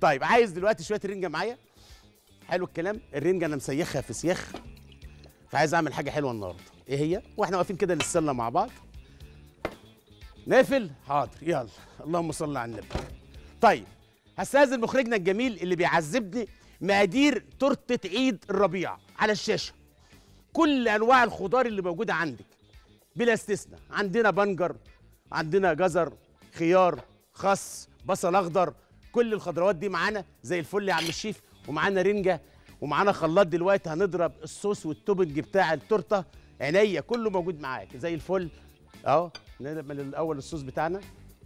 طيب عايز دلوقتي شويه رنجه معايا حلو الكلام الرنجه انا مسيخها في سياخ فعايز اعمل حاجه حلوه النهارده ايه هي واحنا واقفين كده للسله مع بعض نقفل حاضر يلا اللهم صل على النبي طيب هستاذن مخرجنا الجميل اللي بيعذبني مقادير تورته عيد الربيع على الشاشه كل انواع الخضار اللي موجوده عندك بلا استثناء عندنا بنجر عندنا جزر خيار خس بصل اخضر كل الخضروات دي معانا زي الفل يا عم الشيف ومعانا رنجه ومعانا خلاط دلوقتي هنضرب الصوص والتوبنج بتاع التورته عينيا كله موجود معاك زي الفل اهو نعمل الاول الصوص بتاعنا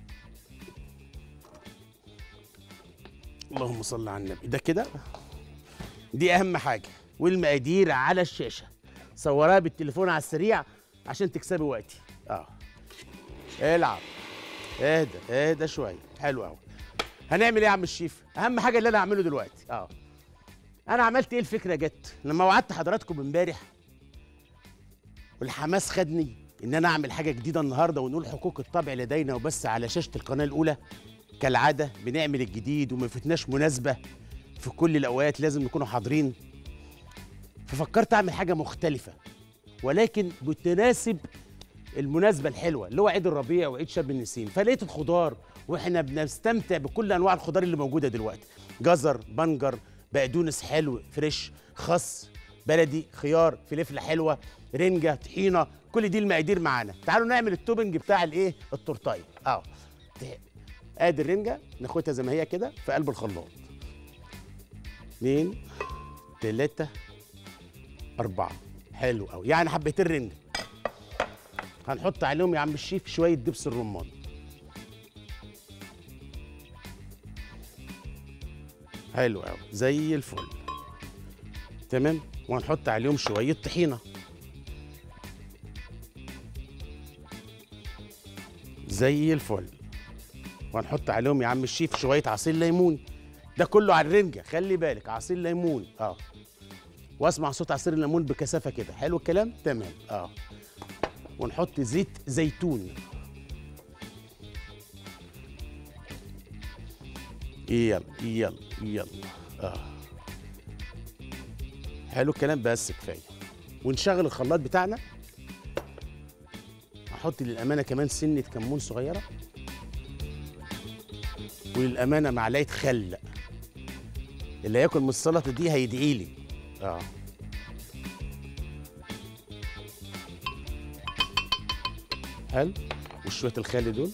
اللهم صل على النبي ده كده دي اهم حاجه والمقادير على الشاشه صورها بالتليفون على السريع عشان تكسبي وقتي اه العب اهدى اهدى شويه حلو قوي هنعمل ايه يا عم الشيف اهم حاجه اللي انا هعمله دلوقتي اه انا عملت ايه الفكره جت لما وعدت حضراتكم امبارح والحماس خدني ان انا اعمل حاجه جديده النهارده ونقول حقوق الطبع لدينا وبس على شاشه القناه الاولى كالعاده بنعمل الجديد وما فتناش مناسبه في كل الاوقات لازم نكونوا حاضرين ففكرت اعمل حاجه مختلفه ولكن بتناسب المناسبه الحلوه اللي هو عيد الربيع وعيد شم النسيم فلقيت الخضار واحنا بنستمتع بكل انواع الخضار اللي موجوده دلوقتي جزر بنجر بقدونس حلو فريش خس بلدي خيار فلفله حلوه رنجه طحينه كل دي المقادير معانا تعالوا نعمل التوبنج بتاع الايه التورتايه اه ادي الرنجه ناخدها زي ما هي كده في قلب الخلاط اتنين تلاته اربعه حلو قوي يعني حبتين رنجه هنحط عليهم يا عم الشيف شويه دبس الرمان حلو قوي زي الفل تمام وهنحط عليهم شويه طحينه زي الفل وهنحط عليهم يا عم الشيف شويه عصير ليمون ده كله على الرنجه خلي بالك عصير ليمون اه واسمع صوت عصير الليمون بكثافه كده حلو الكلام تمام اه ونحط زيت زيتون يلا يلا يلا اه حلو الكلام بس كفايه ونشغل الخلاط بتاعنا احط للامانه كمان سنه كمون صغيره وللامانه معلقه خل اللي هياكل من السلطه دي هيدعي لي اه حلو وشويه الخل دول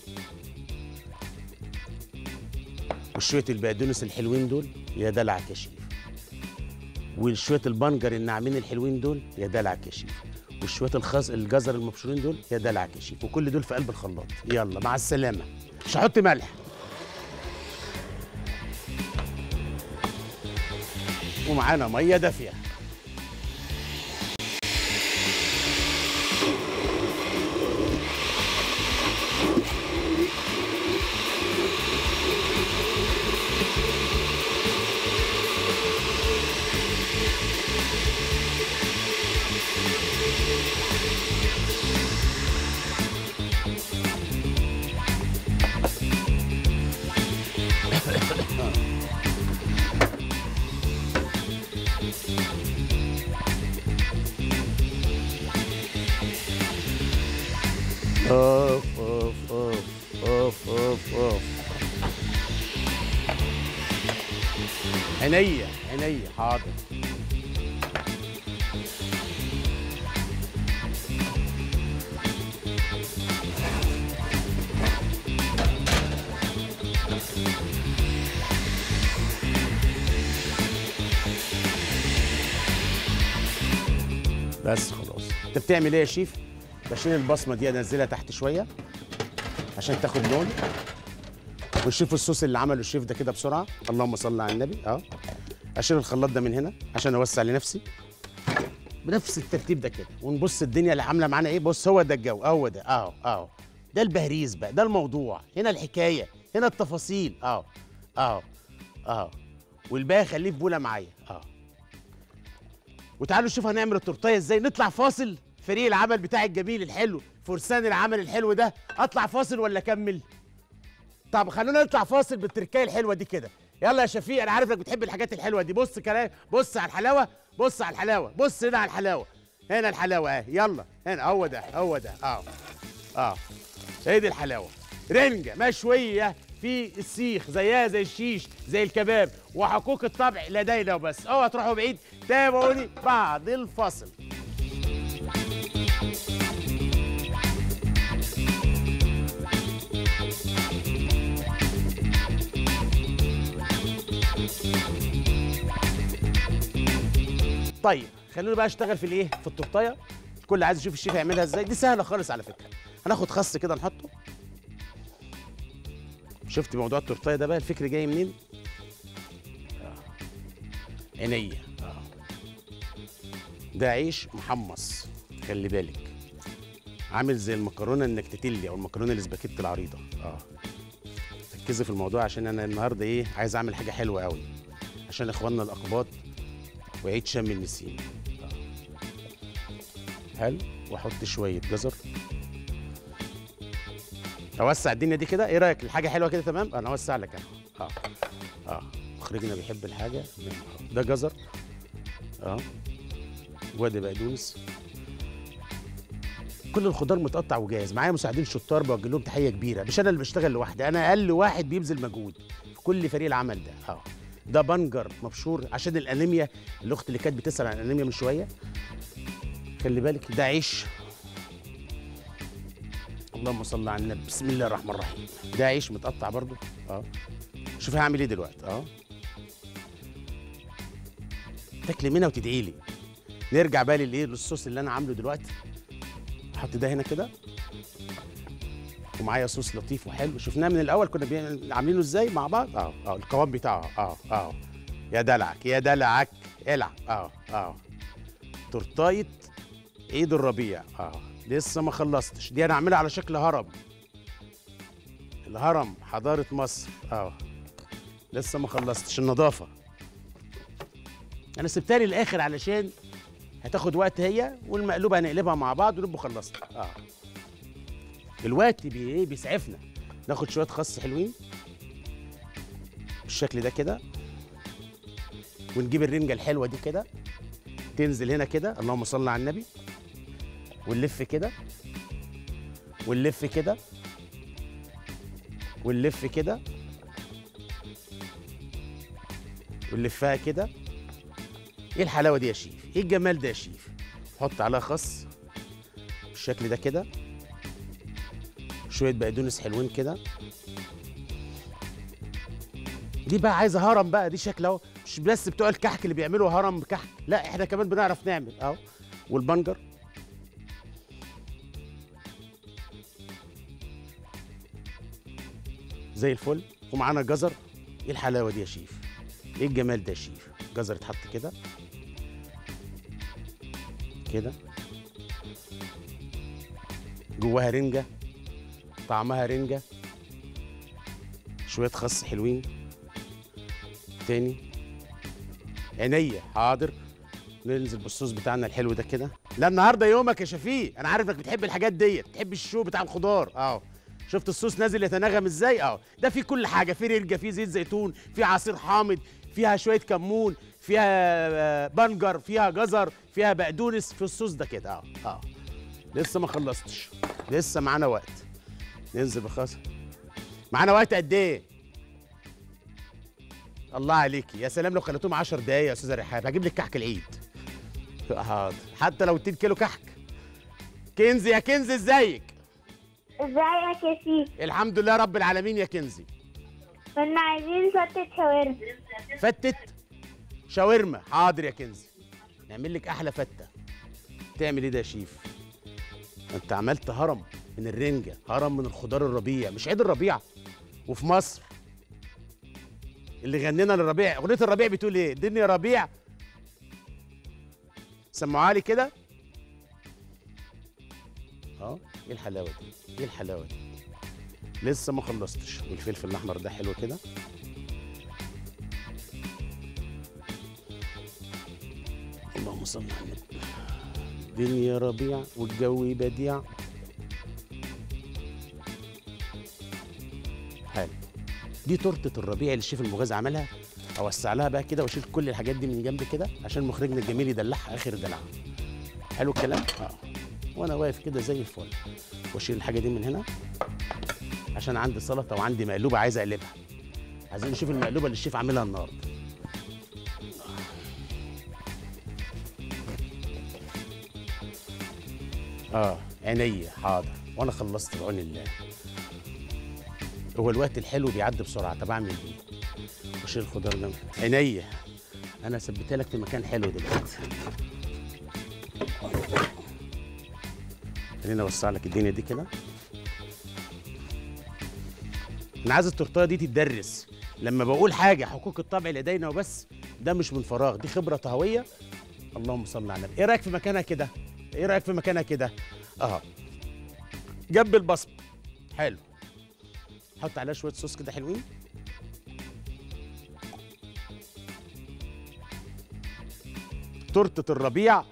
وشويه البقدونس الحلوين دول يا دلعك يا شيف وشويه البنجر الناعمين الحلوين دول يا دلعك يا شيف وشويه الخس الجزر المبشورين دول يا دلعك يا شيف وكل دول في قلب الخلاط يلا مع السلامه مش هحط ملح ومعانا ميه دافيه اوف اوف اوف اوف اوف اوف عينيا عينيا حاضر بس خلاص انت بتعمل ايه يا شيف بشيل البصمه دي انزلها تحت شويه عشان تاخد لون ونشوف الصوص اللي عمله الشيف ده كده بسرعه اللهم صل على النبي اه اشيل الخلاط ده من هنا عشان اوسع لنفسي بنفس الترتيب ده كده ونبص الدنيا اللي عامله معانا ايه بص هو ده الجو اهو ده اهو اهو ده البهريز بقى ده الموضوع هنا الحكايه هنا التفاصيل اهو اهو اهو والباقي خليه في بوله معايا اهو وتعالوا نشوف هنعمل التورتيه ازاي نطلع فاصل فريق العمل بتاعي الجميل الحلو فرسان العمل الحلو ده اطلع فاصل ولا اكمل طب خلونا نطلع فاصل بالتركايه الحلوه دي كده يلا يا شفيق انا عارف انك بتحب الحاجات الحلوه دي بص كلام بص على الحلاوه بص على الحلاوه بص هنا على الحلاوه هنا الحلاوه اهي يلا هنا هو ده هو ده اه اه هي دي الحلاوه رنجه مشويه في السيخ زيها زي الشيش زي الكباب وحقوق الطبع لدينا وبس اوعى تروحوا بعيد تابعوني بعد الفصل طيب خلونا بقى اشتغل في الايه في التورتايه الكل عايز يشوف الشيف هيعملها ازاي دي سهله خالص على فكره هناخد خس كده نحطه شفت موضوع التورتايه ده بقى الفكر جاي منين آه. عينيا آه. ده عيش محمص خلي بالك عامل زي المكرونه النكتتيلي او المكرونه الاسباجيتي العريضه اه ركزي في الموضوع عشان انا النهارده ايه عايز اعمل حاجه حلوه قوي عشان اخواننا الاقباط وعيد شم النسيم حلو واحط شويه جزر اوسع الدنيا دي كده ايه رايك الحاجه حلوه كده تمام انا اوسع لك انا اه اه مخرجنا بيحب الحاجه ده جزر اه وادي بقدونس كل الخضار متقطع وجاهز معايا مساعدين شطار بوجه لهم تحيه كبيره مش انا اللي بشتغل لوحدي انا اقل واحد بيبذل مجهود في كل فريق العمل ده اه ده بنجر مبشور عشان الانيميا الاخت اللي كانت بتسال عن الانيميا من شويه خلي بالك ده عيش اللهم صل على النبي بسم الله الرحمن الرحيم ده عيش متقطع برضو اه شوف هعمل ايه دلوقتي اه تاكلي منها وتدعي لي نرجع بقى للايه للصوص اللي انا عامله دلوقتي احط ده هنا كده ومعايا صوص لطيف وحلو شفناه من الاول كنا بي- عاملينه ازاي مع بعض اه اه القوام بتاعه اه اه يا دلعك يا دلعك العب اه اه تورتايه عيد الربيع اه لسه ما خلصتش دي انا اعملها على شكل هرم الهرم حضاره مصر اه لسه ما خلصتش النظافه انا سبتها لي الاخر علشان هتاخد وقت هي والمقلوبه هنقلبها مع بعض ونبقى خلصنا اه الوقت بي ايه بيسعفنا ناخد شويه خس حلوين بالشكل ده كده ونجيب الرنجه الحلوه دي كده تنزل هنا كده اللهم صل على النبي ونلف كده ونلف كده ونلف كده ونلفها كده ايه الحلاوه دي يا شيف ايه الجمال ده يا شيف حط عليها خس بالشكل ده كده شويه بقدونس حلوين كده دي بقى عايزه هرم بقى دي شكل اهو مش بس بتوع الكحك اللي بيعملوا هرم بكحك لا احنا كمان بنعرف نعمل اهو والبنجر زي الفل ومعانا جزر ايه الحلاوه دي يا شيف ايه الجمال ده يا شيف جزر اتحط كده كده جواها رنجه طعمها رنجه شويه خس حلوين تاني عينيا حاضر ننزل بالصوص بتاعنا الحلو ده كده لا النهارده يومك يا شفيق انا عارف انك بتحب الحاجات ديت بتحب الشو بتاع الخضار اه شفت الصوص نازل يتناغم ازاي اه ده فيه كل حاجه فيه رنجه فيه زيت زيتون فيه عصير حامض فيها شويه كمون فيها آه، بنجر فيها جزر فيها بقدونس في الصوص ده كده اه اه لسه ما خلصتش لسه معانا وقت ننزل بخاص معانا وقت قد ايه الله عليكي يا سلام لو خليتهم 10 دقايق يا استاذه رحاب هجيب لك كحك العيد حاضر حتى لو 2 كيلو كحك كنزي يا كنزي ازيك ازيك يا سيف الحمد لله رب العالمين يا كنزي كنا عايزين فتة شاورما فتت شاورما حاضر يا كنزي نعمل لك احلى فته تعمل ايه ده يا شيف انت عملت هرم من الرنجه هرم من الخضار الربيع مش عيد الربيع وفي مصر اللي غنينا للربيع اغنيه الربيع بتقول ايه الدنيا ربيع سمعوها لي كده اه ايه الحلاوه دي ايه الحلاوه دي لسه ما خلصتش والفلفل الاحمر ده حلو كده اللهم صل على النبي دنيا ربيع والجو بديع حلو دي تورته الربيع اللي الشيف المغازي عملها اوسع لها بقى كده واشيل كل الحاجات دي من جنب كده عشان مخرجنا الجميل يدلعها اخر دلع حلو الكلام اه وانا واقف كده زي الفل واشيل الحاجه دي من هنا عشان عندي سلطه وعندي مقلوبه عايز اقلبها عايزين نشوف المقلوبه اللي الشيف عاملها النهارده اه عينيا حاضر وانا خلصت بعون الله هو الوقت الحلو بيعدي بسرعه طب اعمل ايه واشيل الخضار ده عينيا انا ثبتها لك في مكان حلو دلوقتي خليني اوسع لك الدنيا دي كده انا عايز التورتيه دي تتدرس لما بقول حاجه حقوق الطبع لدينا وبس ده مش من فراغ دي خبره طهويه اللهم صل على النبي ايه رايك في مكانها كده ايه رايك في مكانها كده اه جنب البصمه حلو حط عليها شويه صوص كده حلوين تورته الربيع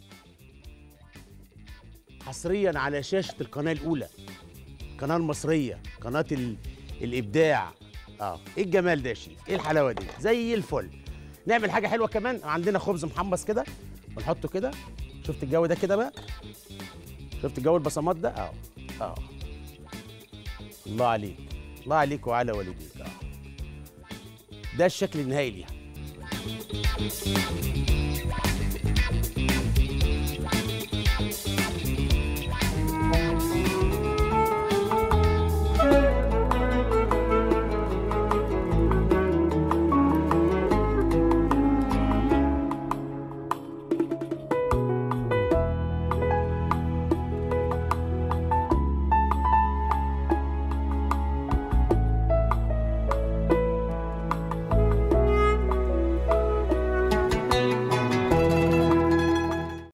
حصريا على شاشه القناه الاولى القناه المصريه قناه ال... الابداع اه ايه الجمال ده يا شيف ايه الحلاوه دي زي الفل نعمل حاجه حلوه كمان عندنا خبز محمص كده ونحطه كده شفت الجو ده كده بقى شفت جو البصمات ده اه اه الله عليك الله عليك وعلى والديك اه ده الشكل النهائي ليها